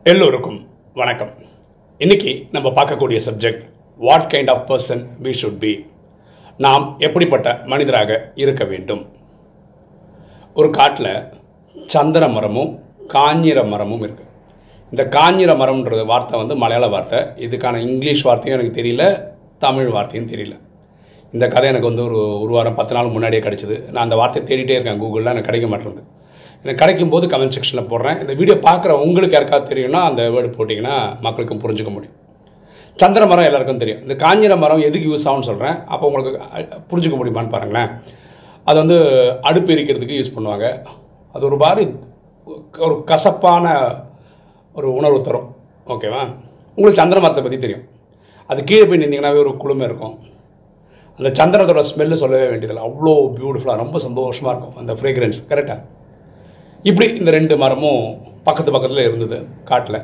எல்லோருக்கும் வணக்கம் இன்னைக்கு நம்ம பார்க்கக்கூடிய subject what kind of person we should be நாம் எப்படிப்பட்ட மனிதராக இருக்க வேண்டும் ஒரு காட்டில் சந்திர மரமும் காஞ்சிர மரமும் இருக்கு இந்த காஞ்சிர மரம்ன்றது வார்த்தை வந்து மலையாள வார்த்தை இதுக்கான இங்கிலீஷ் வார்த்தையும் எனக்கு தெரியல தமிழ் வார்த்தையும் தெரியல இந்த கதை எனக்கு வந்து ஒரு ஒரு வாரம் பத்து நாள் முன்னாடியே கிடச்சிது நான் அந்த வார்த்தையை தேடிட்டே இருக்கேன் கூகுளில் எனக்கு கிடைக்க மாட்டேங்குது எனக்கு கிடைக்கும் போது கமெண்ட் செக்ஷனில் போடுறேன் இந்த வீடியோ பார்க்குற உங்களுக்கு யாருக்காவது தெரியும்னா அந்த வேர்டு போட்டிங்கன்னா மக்களுக்கும் புரிஞ்சுக்க முடியும் சந்திர மரம் எல்லாருக்கும் தெரியும் இந்த காஞ்சிர மரம் எதுக்கு யூஸ் ஆகும்னு சொல்கிறேன் அப்போ உங்களுக்கு அஹ், புரிஞ்சுக்க முடியுமான்னு பாருங்களேன் அது வந்து அடுப்பு எரிக்கிறதுக்கு யூஸ் பண்ணுவாங்க அது ஒரு மாதிரி ஒரு கசப்பான ஒரு உணர்வு தரும் ஓகேவா உங்களுக்கு சந்திர மரத்தை பற்றி தெரியும் அது கீழே போய் நின்றீங்கன்னாவே ஒரு குளுமை இருக்கும் அந்த சந்திரத்தோட ஸ்மெல்லு சொல்லவே வேண்டியதில்லை அவ்வளோ பியூட்டிஃபுல்லாக ரொம்ப சந்தோஷமாக இருக்கும் அந்த ஃப்ரேக்ரன்ஸ் கரெக்டாக இப்படி இந்த ரெண்டு மரமும் பக்கத்து பக்கத்தில் இருந்தது காட்டில்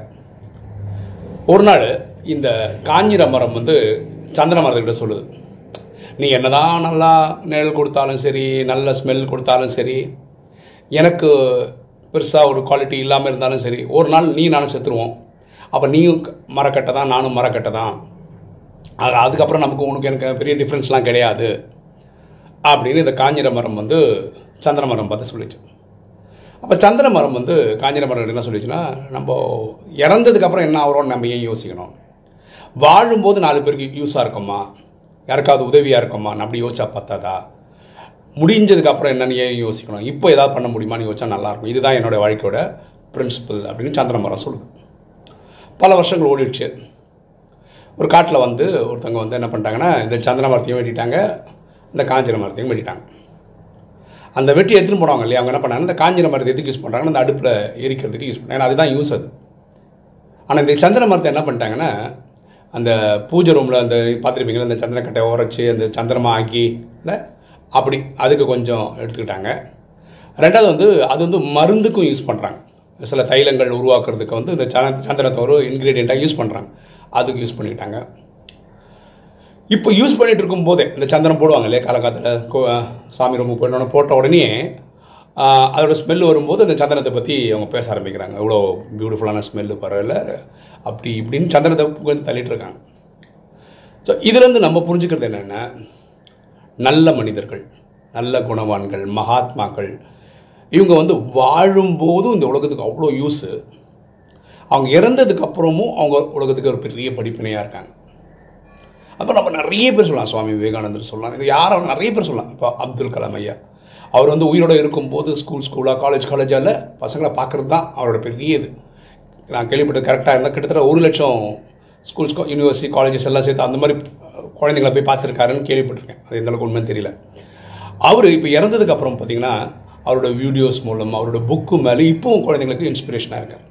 ஒரு நாள் இந்த காஞ்சிர மரம் வந்து சந்திர மரத்துக்கிட்ட சொல்லுது நீ என்னதான் நல்லா நிழல் கொடுத்தாலும் சரி நல்ல ஸ்மெல் கொடுத்தாலும் சரி எனக்கு பெருசாக ஒரு குவாலிட்டி இல்லாமல் இருந்தாலும் சரி ஒரு நாள் நீ நானும் செத்துருவோம் அப்போ நீயும் மரக்கட்டை தான் நானும் மரக்கட்டை தான் அது அதுக்கப்புறம் நமக்கு உனக்கு எனக்கு பெரிய டிஃப்ரென்ஸ்லாம் கிடையாது அப்படின்னு இந்த காஞ்சிர மரம் வந்து சந்திர மரம் பார்த்து சொல்லிச்சு அப்போ சந்திர மரம் வந்து காஞ்சிர மரம் என்ன சொல்லிச்சுன்னா நம்ம இறந்ததுக்கப்புறம் என்ன ஆகிறோம்னு நம்ம ஏன் யோசிக்கணும் வாழும்போது நாலு பேருக்கு யூஸாக இருக்குமா யாருக்காவது உதவியாக இருக்குமா நான் அப்படி யோசிச்சா பார்த்தாதா முடிஞ்சதுக்கப்புறம் என்னன்னு ஏன் யோசிக்கணும் இப்போ ஏதாவது பண்ண முடியுமான்னு யோசிச்சா நல்லாயிருக்கும் இதுதான் என்னோட வாழ்க்கையோட பிரின்சிபல் அப்படின்னு சந்திர மரம் சொல்லுது பல வருஷங்கள் ஓடிடுச்சு ஒரு காட்டில் வந்து ஒருத்தவங்க வந்து என்ன பண்ணிட்டாங்கன்னா இந்த சந்திர மரத்தையும் வெட்டிட்டாங்க இந்த காஞ்சிர மரத்தையும் வெட்டிட்டாங்க அந்த வெட்டி எடுத்துன்னு போனவங்க இல்லையா அவங்க என்ன பண்ணாங்க இந்த காஞ்சிர மரத்தை எதுக்கு யூஸ் பண்ணுறாங்கன்னா அந்த அடுப்பில் எரிக்கிறதுக்கு யூஸ் பண்ணாங்க ஏன்னா அதுதான் யூஸ் அது ஆனால் இந்த சந்திர மரத்தை என்ன பண்ணிட்டாங்கன்னா அந்த பூஜை ரூமில் அந்த பார்த்துருப்பீங்களா அந்த சந்திரக்கட்டை உரைச்சி அந்த சந்திரமா ஆக்கி இல்ல அப்படி அதுக்கு கொஞ்சம் எடுத்துக்கிட்டாங்க ரெண்டாவது வந்து அது வந்து மருந்துக்கும் யூஸ் பண்ணுறாங்க சில தைலங்கள் உருவாக்குறதுக்கு வந்து இந்த சன சந்திரத்தை ஒரு இன்க்ரீடியண்ட்டாக யூஸ் பண்ணுறாங்க அதுக்கு யூஸ் பண்ணிக்கிட்டாங்க இப்போ யூஸ் பண்ணிட்டு இருக்கும் போதே இந்த சந்திரன் போடுவாங்க இல்லையா காலகாலத்தில் சாமி ரூமுக்கு போயிடணும் போட்ட உடனே ஆஹ், அதோட ஸ்மெல் வரும்போது அந்த சந்திரத்தை பற்றி அவங்க பேச ஆரம்பிக்கிறாங்க எவ்வளோ பியூட்டிஃபுல்லான ஸ்மெல்லு பரவாயில்ல அப்படி இப்படின்னு சந்திரத்தை கொஞ்சம் தள்ளிட்டு இருக்காங்க ஸோ இதுலேருந்து நம்ம புரிஞ்சுக்கிறது என்னென்னா நல்ல மனிதர்கள் நல்ல குணவான்கள் மகாத்மாக்கள் இவங்க வந்து வாழும்போதும் இந்த உலகத்துக்கு அவ்வளோ யூஸு அவங்க இறந்ததுக்கு அப்புறமும் அவங்க உலகத்துக்கு ஒரு பெரிய படிப்பினையாக இருக்காங்க அப்போ நம்ம நிறைய பேர் சொல்லலாம் சுவாமி விவேகானந்தர் சொல்லலாம் இது யாரும் நிறைய பேர் சொல்லலாம் இப்போ அப்துல் கலாம் ஐயா அவர் வந்து உயிரோட இருக்கும்போது ஸ்கூல் ஸ்கூலாக காலேஜ் காலேஜால் பசங்களை பார்க்குறது தான் அவரோட பெரிய இது நான் கேள்விப்பட்டது கரெக்டாக இருந்தால் கிட்டத்தட்ட ஒரு லட்சம் ஸ்கூல்ஸ் யூனிவர்சிட்டி காலேஜஸ் எல்லாம் சேர்த்து அந்த மாதிரி குழந்தைங்களை போய் பார்த்துருக்காருன்னு கேள்விப்பட்டிருக்கேன் அது எந்த அளவுக்கு உண்மைன்னு தெரியல அவர் இப்போ இறந்ததுக்கு அப்புறம் பார்த்தீங்கன்னா அவரோட வீடியோஸ் மூலம் அவரோட புக்கு மேலே இப்போவும் குழந்தைங்களுக்கு இன்ஸ்பிரேஷனாக இருக்கார்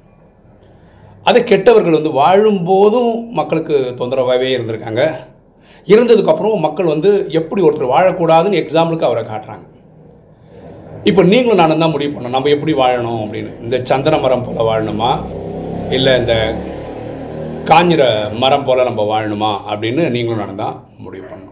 அதை கெட்டவர்கள் வந்து வாழும்போதும் மக்களுக்கு தொந்தரவாகவே இருந்திருக்காங்க இருந்ததுக்கு அப்புறம் மக்கள் வந்து எப்படி ஒருத்தர் வாழக்கூடாதுன்னு எக்ஸாம்பிளுக்கு அவரை காட்டுறாங்க இப்போ நீங்களும் நானும் தான் முடிவு பண்ணணும் நம்ம எப்படி வாழணும் அப்படின்னு இந்த சந்தன மரம் போல வாழணுமா இல்லை இந்த காஞ்சிர மரம் போல நம்ம வாழணுமா அப்படின்னு நீங்களும் நானும் தான் முடிவு பண்ணணும்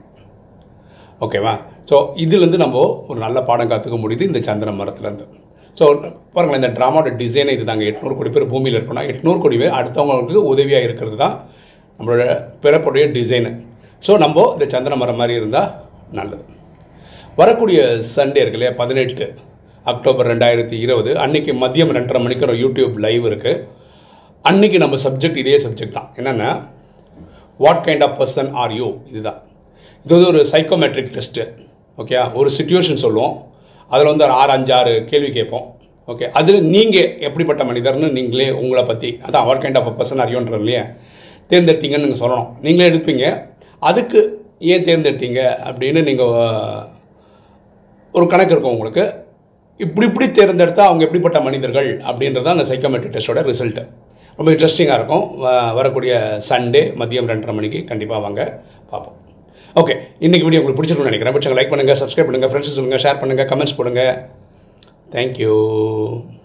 ஓகேவா ஸோ இதுலேருந்து நம்ம ஒரு நல்ல பாடம் கற்றுக்க முடியுது இந்த சந்திர மரத்துலேருந்து ஸோ பாருங்களேன் இந்த ட்ராமாவோட டிசைனே இது தாங்க எட்நூறு கோடி பேர் பூமியில் இருக்கணும் எட்நூறு கோடி பேர் அடுத்தவங்களுக்கு உதவியாக இருக்கிறது தான் நம்மளோட பிறப்புடைய டிசைனு ஸோ நம்ம இந்த சந்திர மரம் மாதிரி இருந்தால் நல்லது வரக்கூடிய சண்டே இருக்கு இல்லையா பதினெட்டு அக்டோபர் ரெண்டாயிரத்தி இருபது அன்னைக்கு மதியம் ரெண்டரை மணிக்கு ஒரு யூடியூப் லைவ் இருக்குது அன்னைக்கு நம்ம சப்ஜெக்ட் இதே சப்ஜெக்ட் தான் என்னென்னா what kind of person are you இதுதான் இது வந்து ஒரு சைக்கோமெட்ரிக் டெஸ்ட்டு ஓகே ஒரு சுச்சுவேஷன் சொல்லுவோம் அதில் வந்து ஒரு ஆறு அஞ்சாறு கேள்வி கேட்போம் ஓகே அதில் நீங்கள் எப்படிப்பட்ட மனிதர்னு நீங்களே உங்களை பற்றி அதான் what kind of person are யூன்றது இல்லையா தேர்ந்தெடுத்தீங்கன்னு நீங்கள் சொல்லணும் நீங்களே எடுப்பீங்க அதுக்கு ஏன் தேர்ந்தெடுத்தீங்க அப்படின்னு நீங்கள் ஒரு கணக்கு இருக்கும் உங்களுக்கு இப்படி இப்படி தேர்ந்தெடுத்தா அவங்க எப்படிப்பட்ட மனிதர்கள் அப்படின்றது தான் அந்த சைக்கோமெட்ரிக் டெஸ்ட்டோட ரிசல்ட்டு ரொம்ப இன்ட்ரெஸ்டிங்காக இருக்கும் வ- வரக்கூடிய சண்டே மதியம் ரெண்டரை மணிக்கு கண்டிப்பாக வாங்க பார்ப்போம் ஓகே இன்னைக்கு வீடியோ உங்களுக்கு பிடிச்சிருக்கும்னு நினைக்கிறேன் பிடிச்சவங்க லைக் பண்ணுங்கள் சப்ஸ்கிரைப் பண்ணுங்கள் ஃப்ரெண்ட்ஸ் சொல்லுங்கள் ஷேர் பண்ணுங்கள் கமெண்ட்ஸ் போடுங்க தேங்க்யூ